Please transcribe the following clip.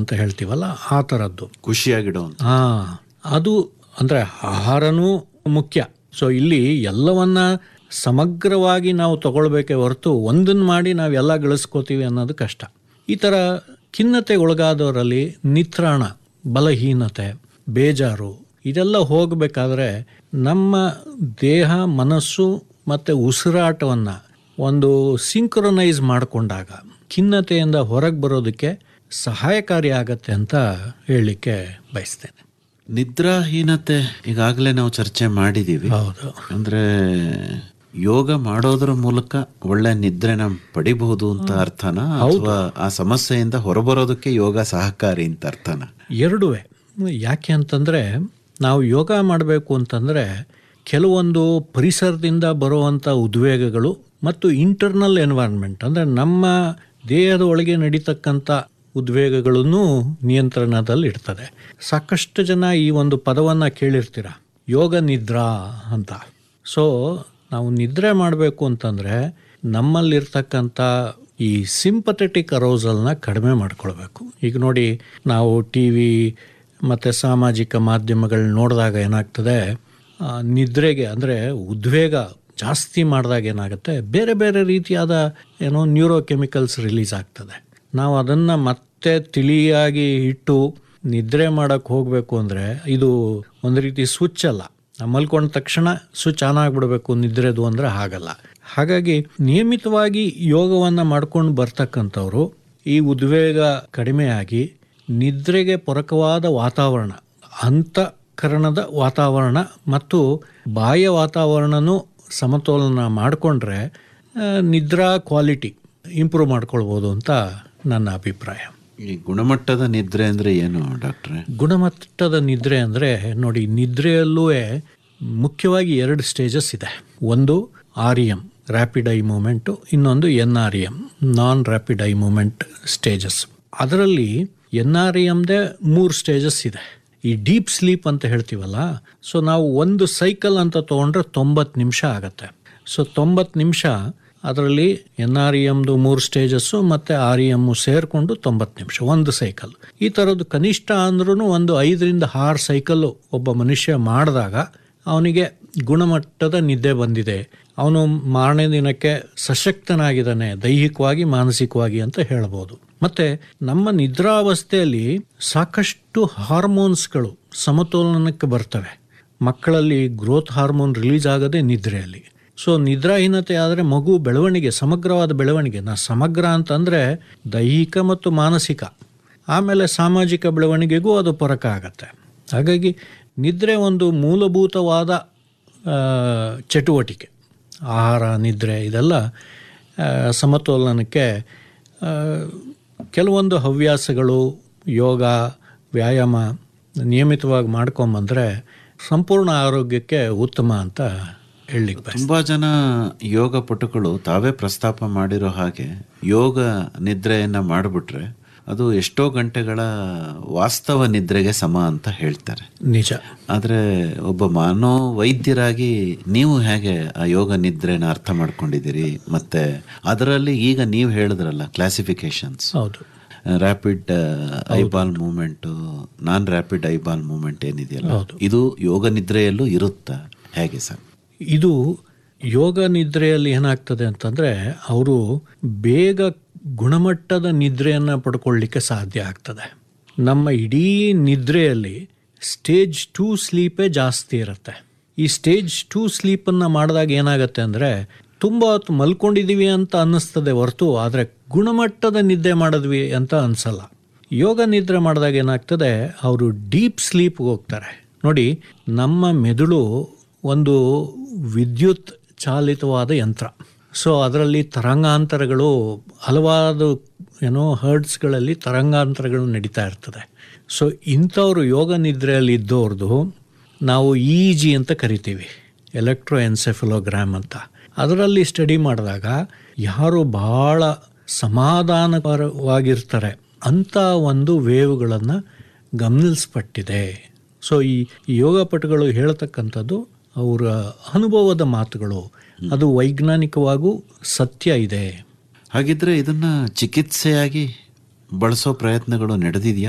ಅಂತ ಹೇಳ್ತೀವಲ್ಲ ಆ ಥರದ್ದು ಖುಷಿಯಾಗಿಡೋ ಅಂತ ಹಾ ಅದು ಅಂದರೆ ಆಹಾರನೂ ಮುಖ್ಯ ಸೊ ಇಲ್ಲಿ ಎಲ್ಲವನ್ನ ಸಮಗ್ರವಾಗಿ ನಾವು ತಗೊಳ್ಬೇಕೇ ಹೊರತು ಒಂದನ್ನು ಮಾಡಿ ನಾವೆಲ್ಲ ಗಳಿಸ್ಕೋತೀವಿ ಅನ್ನೋದು ಕಷ್ಟ ಈ ಥರ ಖಿನ್ನತೆ ಒಳಗಾದವರಲ್ಲಿ ನಿತ್ರಾಣ ಬಲಹೀನತೆ ಬೇಜಾರು ಇದೆಲ್ಲ ಹೋಗಬೇಕಾದ್ರೆ ನಮ್ಮ ದೇಹ ಮನಸ್ಸು ಮತ್ತು ಉಸಿರಾಟವನ್ನು ಒಂದು ಸಿಂಕ್ರೊನೈಸ್ ಮಾಡಿಕೊಂಡಾಗ ಖಿನ್ನತೆಯಿಂದ ಹೊರಗೆ ಬರೋದಕ್ಕೆ ಸಹಾಯಕಾರಿ ಆಗತ್ತೆ ಅಂತ ಹೇಳಲಿಕ್ಕೆ ಬಯಸ್ತೇನೆ ನಿದ್ರಾಹೀನತೆ ಈಗಾಗಲೇ ನಾವು ಚರ್ಚೆ ಮಾಡಿದೀವಿ ಹೌದು ಅಂದ್ರೆ ಯೋಗ ಮಾಡೋದ್ರ ಮೂಲಕ ಒಳ್ಳೆ ನಿದ್ರೆನ ಪಡಿಬಹುದು ಅಂತ ಅರ್ಥನ ಅಥವಾ ಆ ಸಮಸ್ಯೆಯಿಂದ ಹೊರಬರೋದಕ್ಕೆ ಯೋಗ ಸಹಕಾರಿ ಅಂತ ಅರ್ಥನ ಎರಡುವೆ ಯಾಕೆ ಅಂತಂದರೆ ನಾವು ಯೋಗ ಮಾಡಬೇಕು ಅಂತಂದರೆ ಕೆಲವೊಂದು ಪರಿಸರದಿಂದ ಬರುವಂಥ ಉದ್ವೇಗಗಳು ಮತ್ತು ಇಂಟರ್ನಲ್ ಎನ್ವೈರ್ನ್ಮೆಂಟ್ ಅಂದರೆ ನಮ್ಮ ದೇಹದ ಒಳಗೆ ನಡೀತಕ್ಕಂಥ ಉದ್ವೇಗಗಳನ್ನು ನಿಯಂತ್ರಣದಲ್ಲಿ ಇರ್ತದೆ ಸಾಕಷ್ಟು ಜನ ಈ ಒಂದು ಪದವನ್ನು ಕೇಳಿರ್ತೀರ ಯೋಗ ನಿದ್ರಾ ಅಂತ ಸೊ ನಾವು ನಿದ್ರೆ ಮಾಡಬೇಕು ಅಂತಂದರೆ ನಮ್ಮಲ್ಲಿರ್ತಕ್ಕಂಥ ಈ ಸಿಂಪಥೆಟಿಕ್ ಅರೋಸಲ್ನ ಕಡಿಮೆ ಮಾಡ್ಕೊಳ್ಬೇಕು ಈಗ ನೋಡಿ ನಾವು ಟಿ ವಿ ಮತ್ತು ಸಾಮಾಜಿಕ ಮಾಧ್ಯಮಗಳನ್ನ ನೋಡಿದಾಗ ಏನಾಗ್ತದೆ ಆ, ನಿದ್ರೆಗೆ ಅಂದರೆ ಉದ್ವೇಗ ಜಾಸ್ತಿ ಮಾಡಿದಾಗ ಏನಾಗುತ್ತೆ ಬೇರೆ ಬೇರೆ ರೀತಿಯಾದ ಏನೋ ನ್ಯೂರೋ ಕೆಮಿಕಲ್ಸ್ ರಿಲೀಸ್ ಆಗ್ತದೆ ನಾವು ಅದನ್ನು ಮತ್ತೆ ತಿಳಿಯಾಗಿ ಇಟ್ಟು ನಿದ್ರೆ ಮಾಡೋಕ್ಕೆ ಹೋಗಬೇಕು ಅಂದರೆ ಇದು ಒಂದು ರೀತಿ ಸ್ವಿಚ್ ಅಲ್ಲ ನಾವು ಮಲ್ಕೊಂಡ ತಕ್ಷಣ ಸ್ವಿಚ್ ಆನ್ ಆಗಿಬಿಡ್ಬೇಕು ನಿದ್ರೆದು ಅಂದರೆ ಹಾಗಲ್ಲ ಹಾಗಾಗಿ ನಿಯಮಿತವಾಗಿ ಯೋಗವನ್ನು ಮಾಡ್ಕೊಂಡು ಬರ್ತಕ್ಕಂಥವ್ರು ಈ ಉದ್ವೇಗ ಕಡಿಮೆಯಾಗಿ ನಿದ್ರೆಗೆ ಪೂರಕವಾದ ವಾತಾವರಣ ಅಂತಃಕರಣದ ವಾತಾವರಣ ಮತ್ತು ಬಾಹ್ಯ ವಾತಾವರಣನೂ ಸಮತೋಲನ ಮಾಡಿಕೊಂಡ್ರೆ ನಿದ್ರಾ ಕ್ವಾಲಿಟಿ ಇಂಪ್ರೂವ್ ಮಾಡ್ಕೊಳ್ಬೋದು ಅಂತ ನನ್ನ ಅಭಿಪ್ರಾಯ ಈ ಗುಣಮಟ್ಟದ ನಿದ್ರೆ ಅಂದ್ರೆ ಏನು ಡಾಕ್ಟ್ರೆ ಗುಣಮಟ್ಟದ ನಿದ್ರೆ ಅಂದರೆ ನೋಡಿ ನಿದ್ರೆಯಲ್ಲೂ ಮುಖ್ಯವಾಗಿ ಎರಡು ಸ್ಟೇಜಸ್ ಇದೆ ಒಂದು R E M rapid eye moment ಇನ್ನೊಂದು N R E M non rapid eye moment stages ಅದರಲ್ಲಿ ಎನ್ ಆರ್ ಇ ಎಮ್ದೇ ಮೂರು ಸ್ಟೇಜಸ್ ಇದೆ ಈ ಡೀಪ್ ಸ್ಲೀಪ್ ಅಂತ ಹೇಳ್ತೀವಲ್ಲ ಸೊ ನಾವು ಒಂದು ಸೈಕಲ್ ಅಂತ ತೊಗೊಂಡ್ರೆ ತೊಂಬತ್ತು ನಿಮಿಷ ಆಗತ್ತೆ ಸೊ ತೊಂಬತ್ತು ನಿಮಿಷ ಅದರಲ್ಲಿ ಎನ್ ಆರ್ ಇ ಎಮ್ದು ಮೂರು ಸ್ಟೇಜಸ್ಸು ಮತ್ತು ಆರ್ ಇ ಎಮ್ಮು ಸೇರಿಕೊಂಡು ತೊಂಬತ್ತು ನಿಮಿಷ ಒಂದು ಸೈಕಲ್ ಈ ಥರದ್ದು ಕನಿಷ್ಠ ಅಂದ್ರೂ ಒಂದು ಐದರಿಂದ ಆರು ಸೈಕಲ್ಲು ಒಬ್ಬ ಮನುಷ್ಯ ಮಾಡಿದಾಗ ಅವನಿಗೆ ಗುಣಮಟ್ಟದ ನಿದ್ದೆ ಬಂದಿದೆ ಅವನು ಮಾರನೇ ದಿನಕ್ಕೆ ಸಶಕ್ತನಾಗಿದ್ದಾನೆ ದೈಹಿಕವಾಗಿ ಮಾನಸಿಕವಾಗಿ ಅಂತ ಹೇಳ್ಬೋದು ಮತ್ತು ನಮ್ಮ ನಿದ್ರಾವಸ್ಥೆಯಲ್ಲಿ ಸಾಕಷ್ಟು ಹಾರ್ಮೋನ್ಸ್ಗಳು ಸಮತೋಲನಕ್ಕೆ ಬರ್ತವೆ ಮಕ್ಕಳಲ್ಲಿ ಗ್ರೋತ್ ಹಾರ್ಮೋನ್ ರಿಲೀಸ್ ಆಗೋದೇ ನಿದ್ರೆಯಲ್ಲಿ ಸೊ ನಿದ್ರಾಹೀನತೆ ಆದರೆ ಮಗು ಬೆಳವಣಿಗೆ ಸಮಗ್ರವಾದ ಬೆಳವಣಿಗೆ ನಾ ಸಮಗ್ರ ಅಂತಂದರೆ ದೈಹಿಕ ಮತ್ತು ಮಾನಸಿಕ ಆಮೇಲೆ ಸಾಮಾಜಿಕ ಬೆಳವಣಿಗೆಗೂ ಅದು ಪೊರಕ ಆಗತ್ತೆ ಹಾಗಾಗಿ ನಿದ್ರೆ ಒಂದು ಮೂಲಭೂತವಾದ ಆ, ಚಟುವಟಿಕೆ ಆಹಾರ ನಿದ್ರೆ ಇದೆಲ್ಲ ಆ, ಸಮತೋಲನಕ್ಕೆ ಆ, ಕೆಲವೊಂದು ಹವ್ಯಾಸಗಳು ಯೋಗ ವ್ಯಾಯಾಮ ನಿಯಮಿತವಾಗಿ ಮಾಡ್ಕೊಂಬಂದ್ರೆ ಸಂಪೂರ್ಣ ಆರೋಗ್ಯಕ್ಕೆ ಉತ್ತಮ ಅಂತ ಹೇಳಲಿಕ್ಕೆ ಬಯಸ್ತೀನಿ ತುಂಬಾ ಜನ ಯೋಗ ಪಟುಗಳು ತಾವೇ ಪ್ರಸ್ತಾಪ ಮಾಡಿರೋ ಹಾಗೆ ಯೋಗ ನಿದ್ರೆಯನ್ನ ಮಾಡಿಬಿಟ್ರೆ ಅದು ಎಷ್ಟೋ ಗಂಟೆಗಳ ವಾಸ್ತವ ನಿದ್ರೆಗೆ ಸಮ ಅಂತ ಹೇಳ್ತಾರೆ ನಿಜ ಆದ್ರೆ ಒಬ್ಬ ಮಾನೋ ವೈದ್ಯರಾಗಿ ನೀವು ಹೇಗೆ ಆ ಯೋಗ ನಿದ್ರೆನ ಅರ್ಥ ಮಾಡ್ಕೊಂಡಿದ್ದೀರಿ ಮತ್ತೆ ಅದರಲ್ಲಿ ಈಗ ನೀವು ಹೇಳಿದ್ರಲ್ಲ ಕ್ಲಾಸಿಫಿಕೇಶನ್ಸ್ ಹೌದು rapid eyeball moment non rapid eyeball moment ಏನಿದೆಯಲ್ಲ ಇದು ಯೋಗ ನಿದ್ರೆಯಲ್ಲೂ ಇರುತ್ತಾ ಹೇಗೆ ಸರ್ ಇದು ಯೋಗ ನಿದ್ರೆಯಲ್ಲಿ ಏನಾಗ್ತದೆ ಅಂತಂದರೆ ಅವರು ಬೇಗ ಗುಣಮಟ್ಟದ ನಿದ್ರೆಯನ್ನು ಪಡ್ಕೊಳ್ಳಿಕ್ಕೆ ಸಾಧ್ಯ ಆಗ್ತದೆ ನಮ್ಮ ಇಡೀ ನಿದ್ರೆಯಲ್ಲಿ ಸ್ಟೇಜ್ ಟೂ ಸ್ಲೀಪೇ ಜಾಸ್ತಿ ಇರುತ್ತೆ ಈ ಸ್ಟೇಜ್ ಟೂ ಸ್ಲೀಪನ್ನು ಮಾಡಿದಾಗ ಏನಾಗುತ್ತೆ ಅಂದರೆ ತುಂಬ ಹೊತ್ತು ಮಲ್ಕೊಂಡಿದ್ದೀವಿ ಅಂತ ಅನ್ನಿಸ್ತದೆ ಹೊರತು ಆದರೆ ಗುಣಮಟ್ಟದ ನಿದ್ದೆ ಮಾಡಿದ್ವಿ ಅಂತ ಅನಿಸಲ್ಲ ಯೋಗ ನಿದ್ರೆ ಮಾಡಿದಾಗ ಏನಾಗ್ತದೆ ಅವರು ಡೀಪ್ ಸ್ಲೀಪ್ಗೆ ಹೋಗ್ತಾರೆ ನೋಡಿ ನಮ್ಮ ಮೆದುಳು ಒಂದು ವಿದ್ಯುತ್ ಚಾಲಿತವಾದ ಯಂತ್ರ ಸೊ ಅದರಲ್ಲಿ ತರಂಗಾಂತರಗಳು ಹಲವಾರು ಏನೋ ಹರ್ಡ್ಸ್ಗಳಲ್ಲಿ ತರಂಗಾಂತರಗಳು ನಡೀತಾ ಇರ್ತದೆ ಸೊ ಇಂಥವ್ರು ಯೋಗ ನಿದ್ರೆಯಲ್ಲಿ ಇದ್ದವ್ರದ್ದು ನಾವು ಇ ಜಿ ಅಂತ ಕರಿತೀವಿ ಎಲೆಕ್ಟ್ರೋ ಎನ್ಸೆಫಲೋಗ್ರಾಮ್ ಅಂತ ಅದರಲ್ಲಿ ಸ್ಟಡಿ ಮಾಡಿದಾಗ ಯಾರು ಭಾಳ ಸಮಾಧಾನಕರವಾಗಿರ್ತಾರೆ ಅಂಥ ಒಂದು ವೇವ್ಗಳನ್ನು ಗಮನಿಸಲ್ಪಟ್ಟಿದೆ ಸೊ ಈ ಈ ಯೋಗ ಪಟುಗಳು ಹೇಳ್ತಕ್ಕಂಥದ್ದು ಅವರ ಅನುಭವದ ಮಾತುಗಳು ಅದು ವೈಜ್ಞಾನಿಕವಾಗೂ ಸತ್ಯ ಇದೆ ಹಾಗಿದ್ರೆ ಇದನ್ನ ಚಿಕಿತ್ಸೆಯಾಗಿ ಬಳಸೋ ಪ್ರಯತ್ನಗಳು ನಡೆದಿದೆಯಾ